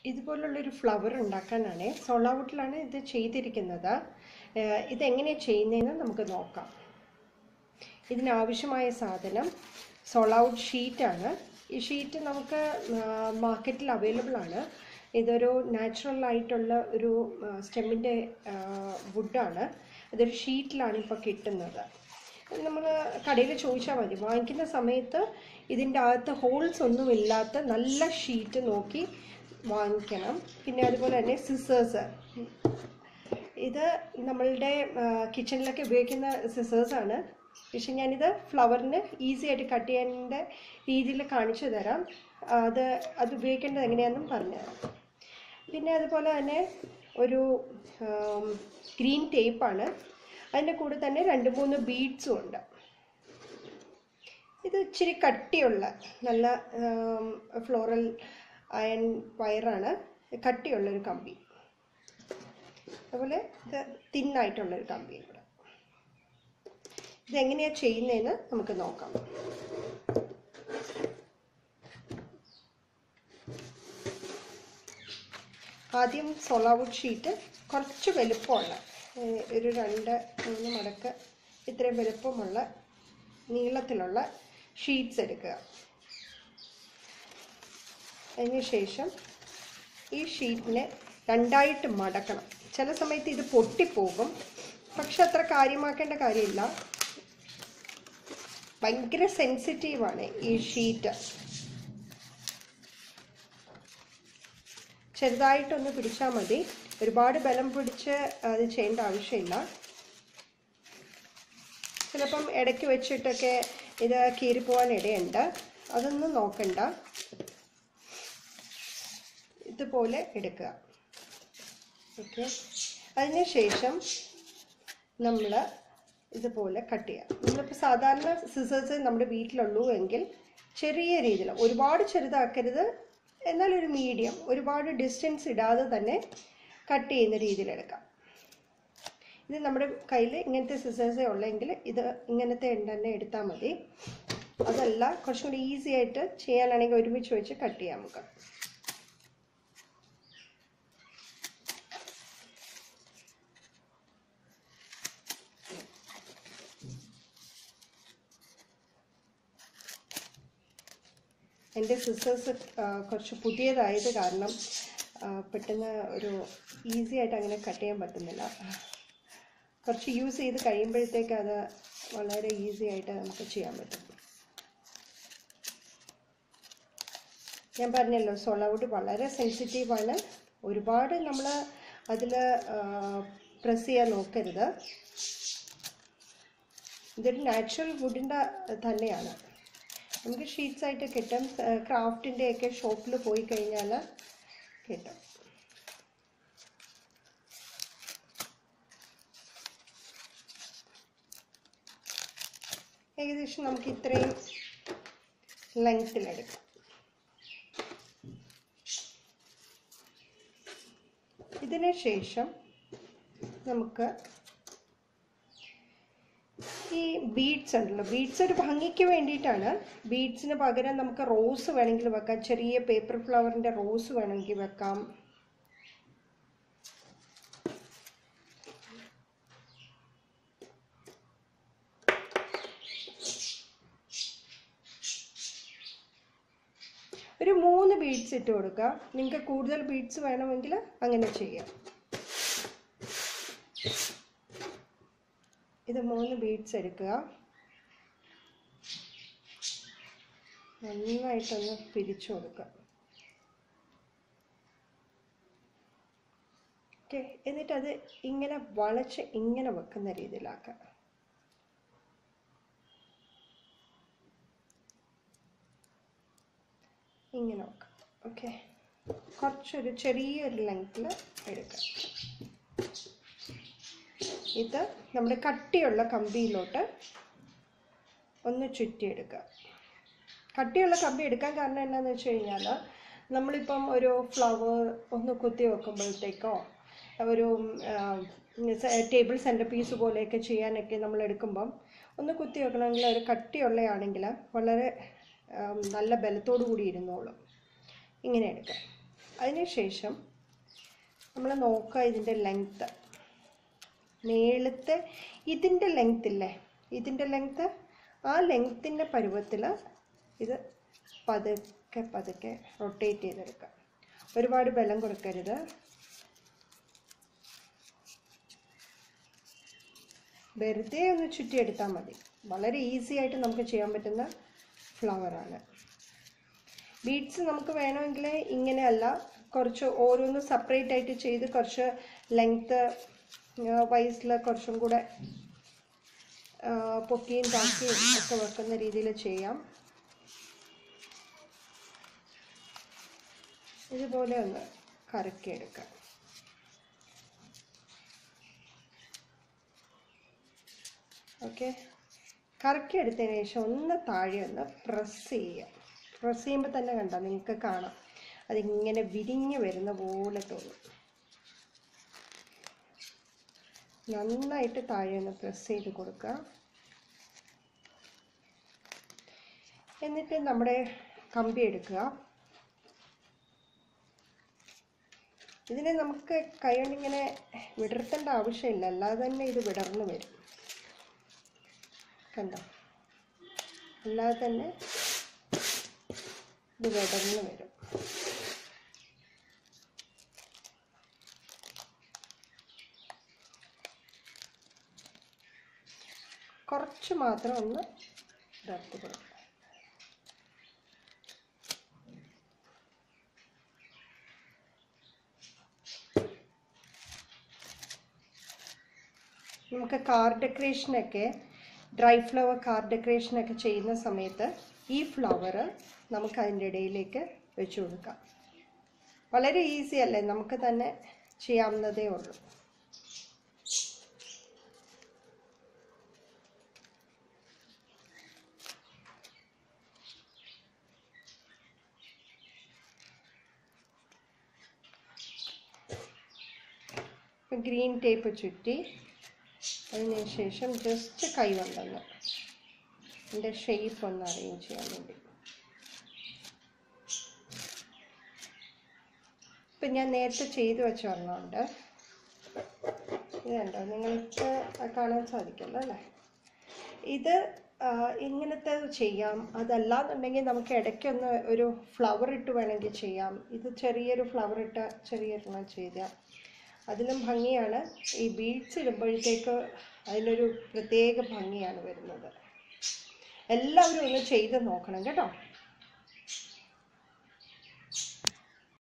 ഇതുപോലുള്ളൊരു flower ഉണ്ടാക്കാനാണ് സോളാവുട്ടിലാണ് ഇത് ചെയ്തിരിക്കുന്നത് ഏഹ് ഇതെങ്ങനെയാണ് ചെയ്യുന്നതെന്ന് നമുക്ക് നോക്കാം ഇതിനാവശ്യമായ സാധനം സോളൗട്ട് ഷീറ്റാണ് ഈ ഷീറ്റ് നമുക്ക് മാർക്കറ്റിൽ അവൈലബിൾ ആണ് ഇതൊരു നാച്ചുറൽ ആയിട്ടുള്ള ഒരു സ്റ്റെമ്മിൻ്റെ വുഡാണ് ഇതൊരു ഷീറ്റിലാണ് ഇപ്പോൾ കിട്ടുന്നത് നമ്മൾ കടയിൽ ചോദിച്ചാൽ മതി വാങ്ങിക്കുന്ന സമയത്ത് ഇതിൻ്റെ അകത്ത് ഹോൾസ് ഒന്നും ഇല്ലാത്ത നല്ല ഷീറ്റ് നോക്കി വാങ്ങിക്കണം പിന്നെ അതുപോലെ തന്നെ സിസേഴ്സ് ഇത് നമ്മളുടെ കിച്ചണിലൊക്കെ ഉപയോഗിക്കുന്ന സിസേഴ്സാണ് പക്ഷെ ഞാനിത് ഫ്ലവറിന് ഈസി ആയിട്ട് കട്ട് ചെയ്യാൻ്റെ രീതിയിൽ കാണിച്ചു തരാം അത് അത് ഉപയോഗിക്കേണ്ടത് എങ്ങനെയാണെന്നും പറഞ്ഞുതരാം പിന്നെ അതുപോലെ തന്നെ ഒരു ഗ്രീൻ ടേപ്പാണ് അതിൻ്റെ കൂടെ തന്നെ രണ്ട് മൂന്ന് ബീഡ്സും ഉണ്ട് ഇത് ഇച്ചിരി കട്ടിയുള്ള നല്ല ഫ്ലോറൽ അയൺ വയറാണ് കട്ടിയുള്ളൊരു കമ്പി അതുപോലെ ഇത് തിന്നായിട്ടുള്ളൊരു കമ്പിയും കൂടെ ഇതെങ്ങനെയാണ് ചെയ്യുന്നതെന്ന് നമുക്ക് നോക്കാം ആദ്യം സോളാവുഡ് ഷീറ്റ് കുറച്ച് വലുപ്പമുള്ള ഏഹ് ഒരു രണ്ട് മൂന്ന് മടക്ക് ഇത്രയും വലുപ്പമുള്ള നീളത്തിലുള്ള ഷീറ്റ്സ് എടുക്കുക അതിനുശേഷം ഈ ഷീറ്റിനെ രണ്ടായിട്ട് മടക്കണം ചില സമയത്ത് ഇത് പൊട്ടിപ്പോകും പക്ഷെ അത്ര കാര്യമാക്കേണ്ട കാര്യമില്ല ഭയങ്കര സെൻസിറ്റീവാണ് ഈ ഷീറ്റ് ചെറുതായിട്ടൊന്ന് പിടിച്ചാൽ മതി ഒരുപാട് ബലം പിടിച്ച് അത് ചെയ്യേണ്ട ആവശ്യമില്ല ചിലപ്പം ഇടയ്ക്ക് വെച്ചിട്ടൊക്കെ ഇത് കീറിപ്പോവാൻ ഇടയുണ്ട് അതൊന്നും നോക്കണ്ട ഇതുപോലെ എടുക്കുക ഓക്കെ അതിനുശേഷം നമ്മൾ ഇതുപോലെ കട്ട് ചെയ്യുക നമ്മളിപ്പോൾ സാധാരണ സിസേഴ്സ് നമ്മുടെ വീട്ടിലുള്ളൂ എങ്കിൽ ചെറിയ രീതിയിൽ ഒരുപാട് ചെറുതാക്കരുത് എന്നാൽ ഒരു മീഡിയം ഒരുപാട് ഡിസ്റ്റൻസ് ഇടാതെ തന്നെ കട്ട് ചെയ്യുന്ന രീതിയിൽ എടുക്കാം ഇത് നമ്മുടെ കയ്യിൽ ഇങ്ങനത്തെ സിസേഴ്സേ ഉള്ളെങ്കിൽ ഇത് ഇങ്ങനത്തെ തന്നെ എടുത്താൽ മതി അതല്ല കുറച്ചും കൂടി ഈസി ആയിട്ട് ചെയ്യാനാണെങ്കിൽ ഒരുമിച്ച് വെച്ച് കട്ട് ചെയ്യാം നമുക്ക് എൻ്റെ സിസേഴ്സ് കുറച്ച് പുതിയതായത് കാരണം ആ, പെട്ടെന്ന് ഒരു ഈസി ആയിട്ട് അങ്ങനെ കട്ട് ചെയ്യാൻ പറ്റുന്നില്ല കുറച്ച് യൂസ് ചെയ്ത് കഴിയുമ്പോഴത്തേക്ക് അത് വളരെ ഈസി ആയിട്ട് നമുക്ക് ചെയ്യാൻ പറ്റും ഞാൻ പറഞ്ഞല്ലോ സോളൗഡ് വളരെ സെൻസിറ്റീവാണ് ഒരുപാട് നമ്മൾ അതിൽ പ്രസ് ചെയ്യാൻ നോക്കരുത് ഇതൊരു നാച്ചുറൽ വുഡിൻ്റെ തന്നെയാണ് നമുക്ക് ഷീറ്റ്സ് ആയിട്ട് കിട്ടും ക്രാഫ്റ്റിൻ്റെ ഒക്കെ ഷോപ്പിൽ പോയി കഴിഞ്ഞാൽ കിട്ടും ഏകദേശം നമുക്ക് ഇത്രയും ലെങ്ത്തിലെടുക്കാം ഇതിന് ശേഷം നമുക്ക് ഈ ബീഡ്സ് ഉണ്ടല്ലോ ബീഡ്സ് ഒരു ഭംഗിക്ക് വേണ്ടിയിട്ടാണ് ബീഡ്സിന് പകരം നമുക്ക് റോസ് വേണമെങ്കിൽ വെക്കാം ചെറിയ പേപ്പർ ഫ്ലവറിൻ്റെ റോസ് വേണമെങ്കിൽ വെക്കാം ഒരു മൂന്ന് ബീഡ്സ് ഇട്ട് കൊടുക്കുക നിങ്ങൾക്ക് കൂടുതൽ ബീഡ്സ് വേണമെങ്കിൽ അങ്ങനെ ചെയ്യാം ഇത് മൂന്ന് ബീഡ്സ് എടുക്കുക നന്നായിട്ടൊന്ന് പിരിച്ചു കൊടുക്കുക ഓക്കെ എന്നിട്ട് അത് ഇങ്ങനെ വളച്ച് ഇങ്ങനെ വെക്കുന്ന രീതിയിലാക്കുക ഇങ്ങനെ വെക്കുക ഓക്കെ കുറച്ചൊരു ചെറിയൊരു ലെങ്ത്തിൽ എടുക്കുക ഇത് നമ്മുടെ കട്ടിയുള്ള കമ്പിയിലോട്ട് ഒന്ന് ചുറ്റിയെടുക്കുക കട്ടിയുള്ള കമ്പി എടുക്കാൻ കാരണം എന്താണെന്ന് വെച്ച് കഴിഞ്ഞാൽ നമ്മളിപ്പം ഒരു ഫ്ലവർ ഒന്ന് കുത്തി വെക്കുമ്പോഴത്തേക്കോ ഒരു ടേബിൾ സെൻറ്റർ പീസ് പോലെയൊക്കെ ചെയ്യാനൊക്കെ നമ്മൾ എടുക്കുമ്പം ഒന്ന് കുത്തി വെക്കണമെങ്കിൽ ഒരു കട്ടിയുള്ളയാണെങ്കിൽ വളരെ ആം, നല്ല ബലത്തോടു കൂടി ഇരുന്നോളും ഇങ്ങനെ എടുക്കാം അതിനുശേഷം നമ്മൾ നോക്കുക ഇതിൻ്റെ ലെങ്ത്ത് മേളത്തെ ഇതിൻ്റെ ലെങ്ത് ഇല്ലേ ഇതിൻ്റെ ലെങ്ത്ത് ആ ലെങ്ത്തിൻ്റെ പരുവത്തിൽ ഇത് പതുക്കെ പതുക്കെ റൊട്ടേറ്റ് ചെയ്തെടുക്കുക ഒരുപാട് ബലം കൊടുക്കരുത് വെറുതെ ഒന്ന് ചുറ്റിയെടുത്താൽ മതി വളരെ ഈസി ആയിട്ട് നമുക്ക് ചെയ്യാൻ പറ്റുന്ന ഫ്ലവറാണ് ബീഡ്സ് നമുക്ക് വേണമെങ്കിൽ ഇങ്ങനെയല്ല കുറച്ച് ഓരോന്ന് സെപ്പറേറ്റ് ആയിട്ട് ചെയ്ത് കുറച്ച് ലെങ്ത്ത് വയസ്സിൽ കുറച്ചും കൂടെ ആ, പൊക്കിയും താക്കിയും ഒക്കെ വെക്കുന്ന രീതിയിൽ ചെയ്യാം ഇതുപോലെ ഒന്ന് കറക്കിയെടുക്കാം ഓക്കെ കറക്കിയെടുത്തതിന് ശേഷം ഒന്ന് താഴെ ഒന്ന് പ്രസ് ചെയ്യുക പ്രസ് ചെയ്യുമ്പോൾ തന്നെ കണ്ടോ നിങ്ങൾക്ക് കാണാം അതിങ്ങനെ വിരിഞ്ഞ് വരുന്ന പോലെ തോന്നും നന്നായിട്ട് താഴെ ഒന്ന് പ്രസ് ചെയ്ത് കൊടുക്കുക എന്നിട്ട് നമ്മുടെ കമ്പി എടുക്കുക ഇതിനെ നമുക്ക് കൈ കൊണ്ടിങ്ങനെ വിടർത്തേണ്ട ആവശ്യമില്ല അല്ലാതെ തന്നെ ഇത് വിടർന്നു വരും കണ്ടോ അല്ലാതെ തന്നെ ഇത് വിടർന്നു വരും കുറച്ച് മാത്രം ഒന്ന് ഇടർത്തി കൊടുക്കുക നമുക്ക് കാർ ഡെക്കറേഷനൊക്കെ ഡ്രൈ ഫ്ലവർ കാർ ഡെക്കറേഷനൊക്കെ ചെയ്യുന്ന സമയത്ത് ഈ ഫ്ലവർ നമുക്ക് അതിൻ്റെ ഇടയിലേക്ക് വെച്ച് കൊടുക്കാം വളരെ ഈസി അല്ലേ നമുക്ക് തന്നെ ചെയ്യാവുന്നതേ ഉള്ളൂ ഗ്രീൻ ടേപ്പ് ചുറ്റി അതിനുശേഷം ജസ്റ്റ് കൈ കൊണ്ടൊന്ന് എൻ്റെ ഷേപ്പ് ഒന്ന് അറേഞ്ച് ചെയ്യാൻ വേണ്ടി ഇപ്പം ഞാൻ നേരത്തെ ചെയ്തു വെച്ച ഒരെണ്ണമുണ്ട് ഇത് കണ്ടോ നിങ്ങൾക്ക് കാണാൻ സാധിക്കുമല്ലോ അല്ലേ ഇത് ആ, ഇങ്ങനത്തെ ചെയ്യാം അതല്ലാന്നുണ്ടെങ്കിൽ നമുക്ക് ഇടയ്ക്കൊന്ന് ഒരു ഫ്ലവർ ഇട്ട് വേണമെങ്കിൽ ചെയ്യാം ഇത് ചെറിയൊരു ഫ്ലവർ ഇട്ട് ചെറിയൊരെണ്ണം ചെയ്താൽ അതിലും ഭംഗിയാണ് ഈ ബീഡ്സ് ഇടുമ്പോഴത്തേക്ക് അതിനൊരു പ്രത്യേക ഭംഗിയാണ് വരുന്നത് എല്ലാവരും ഒന്ന് ചെയ്ത് നോക്കണം കേട്ടോ